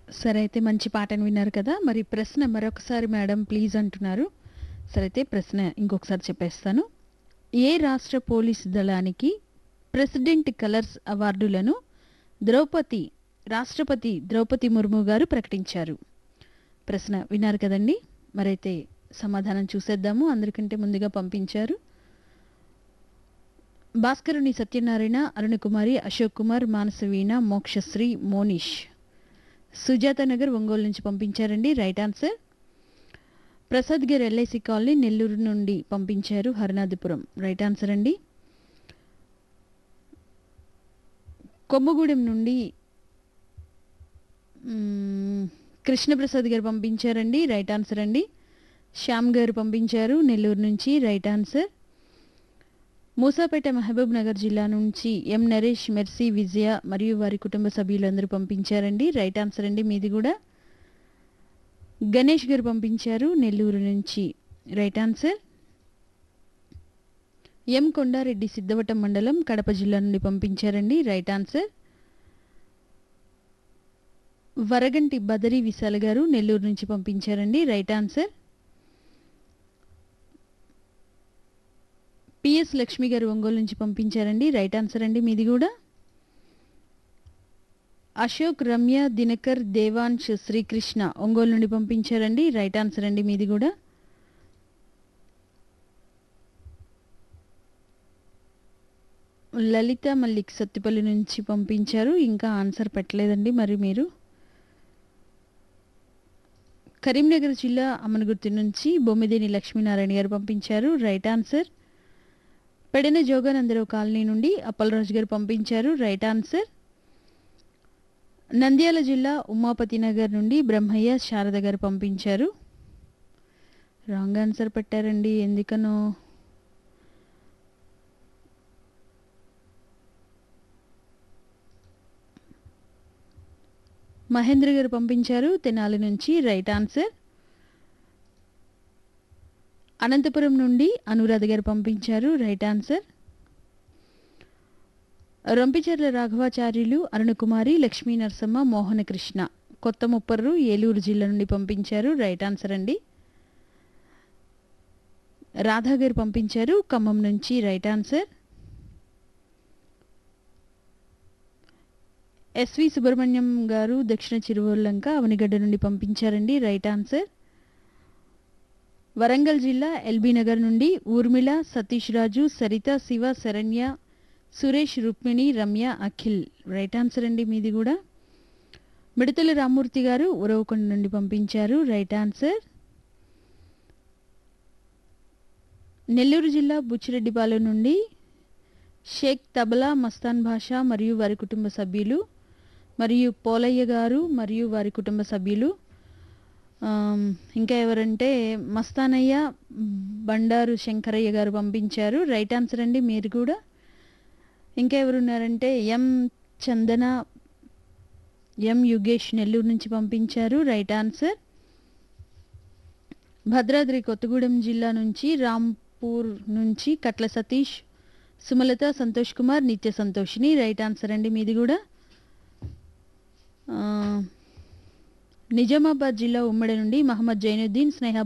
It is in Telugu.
సరే అయితే మంచి పాటను విన్నారు కదా మరి ప్రశ్న మరొకసారి మేడం ప్లీజ్ అంటున్నారు సరే అయితే ప్రశ్న ఇంకొకసారి చెప్పేస్తాను ఏ రాష్ట్ర పోలీస్ దళానికి ప్రెసిడెంట్ కలర్స్ అవార్డులను ద్రౌపది రాష్ట్రపతి ద్రౌపది ముర్ము గారు ప్రకటించారు ప్రశ్న విన్నారు కదండి మరైతే సమాధానం చూసేద్దాము అందరికంటే ముందుగా పంపించారు భాస్కరుని సత్యనారాయణ అరుణకుమారి అశోక్ కుమార్ మానసవీణ మోక్షశ్రీ మోనిష్ సుజాత నగర్ ఒంగోలు నుంచి పంపించారండి రైట్ ఆన్సర్ ప్రసాద్ గారు ఎల్ఐసి కాలనీ నెల్లూరు నుండి పంపించారు హరినాథపురం రైట్ ఆన్సర్ అండి కొమ్మగూడెం నుండి మ్మ్, కృష్ణప్రసాద్ గారు పంపించారండి రైట్ ఆన్సర్ అండి శ్యామ్ గారు పంపించారు నెల్లూరు నుంచి రైట్ ఆన్సర్ మూసాపేట మహబూబ్ నగర్ జిల్లా నుంచి ఎం నరేష్ మెర్సీ విజయ మరియు వారి కుటుంబ సభ్యులందరూ పంపించారండి రైట్ ఆన్సర్ అండి మీది కూడా గణేష్ గారు పంపించారు నెల్లూరు నుంచి right answer M Kondareddy Siddhavatam మండలం కడప జిల్లా నుండి పంపించారండి రైట్ ఆన్సర్ వరగంటి బదరి విశాల్ గారు నెల్లూరు నుంచి పంపించారండి రైట్ ఆన్సర్ పిఎస్ లక్ష్మి గారు ఒంగోలు నుంచి పంపించారండి రైట్ ఆన్సర్ అండి మీది కూడా అశోక్ రమ్య దినకర్ దేవాంశ్ శ్రీకృష్ణ ఒంగోలు నుండి పంపించారండి రైట్ ఆన్సర్ అండి మీది కూడా లలిత మల్లిక్ సత్తిపల్లి నుంచి పంపించారు ఇంకా ఆన్సర్ పెట్టలేదండి మరి మీరు కరీంనగర్ జిల్లా అమనగుర్తి నుంచి బొమ్మిదేని లక్ష్మీనారాయణ గారు పంపించారు right answer Pedana Joganandarao colony నుండి అప్పలరాజు గారు పంపించారు రైట్ ఆన్సర్ నంద్యాల జిల్లా ఉమాపతి నగర్ నుండి బ్రహ్మయ్య శారద గారు పంపించారు రాంగ్ ఆన్సర్ పెట్టారండి ఎందుకనో మహేంద్ర గారు పంపించారు తెనాలి నుంచి రైట్ ఆన్సర్ అనంతపురం నుండి అనురాధ గారు పంపించారు రైట్ ఆన్సర్ రొంపిచెర్ల రాఘవాచార్యులు అరుణకుమారి లక్ష్మీ నరసమ్మ మోహనకృష్ణ కొత్త ముప్పర్రు ఏలూరు జిల్లా నుండి పంపించారు రైట్ ఆన్సర్ అండి రాధా గారు పంపించారు ఖమ్మం నుంచి రైట్ ఆన్సర్ ఎస్వి సుబ్రహ్మణ్యం గారు దక్షిణ చిరువల్లంక అవనిగడ్డ నుండి పంపించారండి రైట్ ఆన్సర్ వరంగల్ జిల్లా ఎల్బీ నగర్ నుండి ఊర్మిళ సతీష్ రాజు సరిత శివ శరణ్య సురేష్ రుక్మిణి రమ్య అఖిల్ రైట్ ఆన్సర్ అండి మీది కూడా మిడతల రామ్మూర్తి గారు ఉరవకొండ నుండి పంపించారు రైట్ ఆన్సర్ నెల్లూరు జిల్లా బుచ్చిరెడ్డిపాలెం నుండి షేక్ తబలా మస్తాన్ భాషా మరియు వారి కుటుంబ సభ్యులు మరియు పోలయ్య గారు మరియు వారి కుటుంబ సభ్యులు ఆమ్, ఇంకా ఎవరంటే మస్తానయ్య బండారు శంకరయ్య గారు పంపించారు రైట్ ఆన్సర్ అండి మీరు కూడా ఇంకా ఎవరున్నారంటే ఎం చందన ఎం యుగేష్ నెల్లూరు నుంచి పంపించారు రైట్ ఆన్సర్ భద్రాద్రి కొత్తగూడెం జిల్లా నుంచి రాంపూర్ నుంచి కట్ల సతీష్ సుమలత సంతోష్ కుమార్ నిత్య సంతోషిని రైట్ ఆన్సర్ అండి మీది కూడా ఆ, నిజామాబాద్ జిల్లా ఉమ్మడి నుండి మహమ్మద్ జైనుద్దీన్ స్నేహ